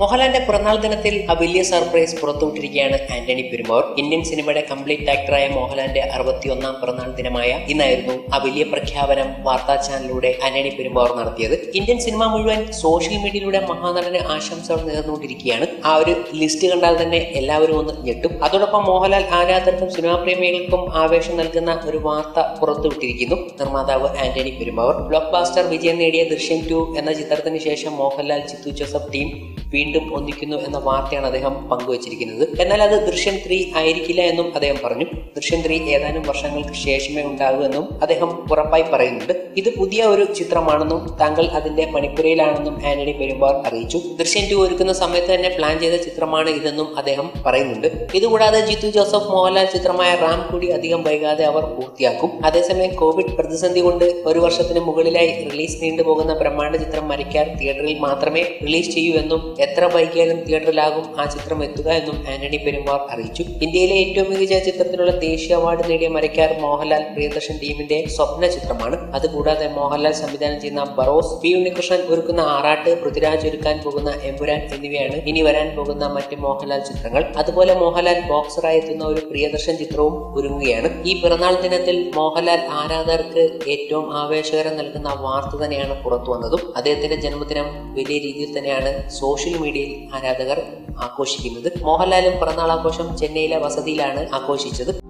മോഹൻലാലിന്റെ പിറന്നാൾ ദിനത്തിൽ ആ വലിയ സർപ്രൈസ് പുറത്തുവിട്ടിരിക്കുകയാണ് ആന്റണി പെരുമാർ ഇന്ത്യൻ സിനിമയുടെ കംപ്ലീറ്റ് ആക്ടറായ മോഹൻലാലിന്റെ അറുപത്തിയൊന്നാം പിറന്നാൾ ദിനമായ ഇന്നായിരുന്നു ആ വലിയ പ്രഖ്യാപനം വാർത്താ ചാനലിലൂടെ ആന്റണി പെരുമാർ നടത്തിയത് ഇന്ത്യൻ സിനിമ മുഴുവൻ സോഷ്യൽ മീഡിയയിലൂടെ മഹാനടന് ആശംസകൾ നേർന്നുകൊണ്ടിരിക്കുകയാണ് ആ ഒരു ലിസ്റ്റ് കണ്ടാൽ തന്നെ എല്ലാവരും ഒന്ന് ഞെട്ടും അതോടൊപ്പം മോഹൻലാൽ ആരാധകർക്കും സിനിമാ പ്രേമികൾക്കും ആവേശം നൽകുന്ന ഒരു വാർത്ത പുറത്തുവിട്ടിരിക്കുന്നു നിർമ്മാതാവ് ആന്റണി പെരുമാവർ ബ്ലോക്ക് ബാസ്റ്റർ വിജയം നേടിയ ദൃശ്യം ടു എന്ന ചിത്രത്തിന് ശേഷം മോഹൻലാൽ ചിത്തു ജോസഫ് ടീം വീണ്ടും ഒന്നിക്കുന്നു എന്ന വാർത്തയാണ് അദ്ദേഹം പങ്കുവച്ചിരിക്കുന്നത് എന്നാൽ അത് ദൃശ്യം ത്രീ ആയിരിക്കില്ല എന്നും അദ്ദേഹം പറഞ്ഞു ദൃശ്യം ത്രീ ഏതാനും വർഷങ്ങൾക്ക് ശേഷമേ ഉണ്ടാകൂ എന്നും അദ്ദേഹം ഉറപ്പായി പറയുന്നുണ്ട് ഇത് പുതിയ ഒരു ചിത്രമാണെന്നും താങ്കൾ അതിന്റെ പണിപ്പുരയിലാണെന്നും ആന്റണി പെരുമ്പാർ അറിയിച്ചു ദൃശ്യം ടു ഒരുക്കുന്ന സമയത്ത് തന്നെ പ്ലാൻ ചെയ്ത ചിത്രമാണ് ഇതെന്നും അദ്ദേഹം പറയുന്നുണ്ട് ഇതുകൂടാതെ ജിത്തു ജോസഫ് മോഹൻലാൽ ചിത്രമായ റാം കൂടി അധികം വൈകാതെ അവർ പൂർത്തിയാക്കും അതേസമയം കോവിഡ് പ്രതിസന്ധി കൊണ്ട് ഒരു വർഷത്തിന് മുകളിലായി റിലീസ് നീണ്ടുപോകുന്ന ബ്രഹ്മാണ്ഡ ചിത്രം മരിക്കാർ തിയേറ്ററിൽ മാത്രമേ റിലീസ് ചെയ്യൂ എന്നും എത്ര വൈകിയാലും തിയേറ്ററിലാകും ആ ചിത്രം എത്തുക എന്നും ആന്റണി പെരുമാർ അറിയിച്ചു ഇന്ത്യയിലെ ഏറ്റവും മികച്ച ചിത്രത്തിനുള്ള ദേശീയ അവാർഡ് നേടിയ മരക്കാർ മോഹൻലാൽ പ്രിയദർശൻ ടീമിന്റെ സ്വപ്ന ചിത്രമാണ് അതുകൂടാതെ മോഹൻലാൽ സംവിധാനം ചെയ്യുന്ന ബറോസ് പി ഉണ്ണികൃഷ്ണൻ ഒരുക്കുന്ന ആറാട്ട് പൃഥ്വിരാജ് ഒരുക്കാൻ പോകുന്ന എമ്പുരാൻ എന്നിവയാണ് ഇനി വരാൻ പോകുന്ന മറ്റ് മോഹൻലാൽ ചിത്രങ്ങൾ അതുപോലെ മോഹൻലാൽ ബോക്സറായി എത്തുന്ന ഒരു പ്രിയദർശൻ ചിത്രവും ഒരുങ്ങുകയാണ് ഈ പിറന്നാൾ ദിനത്തിൽ മോഹൻലാൽ ആരാധകർക്ക് ഏറ്റവും ആവേശകരം നൽകുന്ന വാർത്ത തന്നെയാണ് പുറത്തു വന്നതും അദ്ദേഹത്തിന്റെ ജന്മദിനം വലിയ രീതിയിൽ തന്നെയാണ് സോഷ്യൽ മീഡിയയിൽ ആരാധകർ ആഘോഷിക്കുന്നത് മോഹൻലാലും പിറന്നാൾ ആഘോഷം ചെന്നൈയിലെ വസതിയിലാണ് ആഘോഷിച്ചത്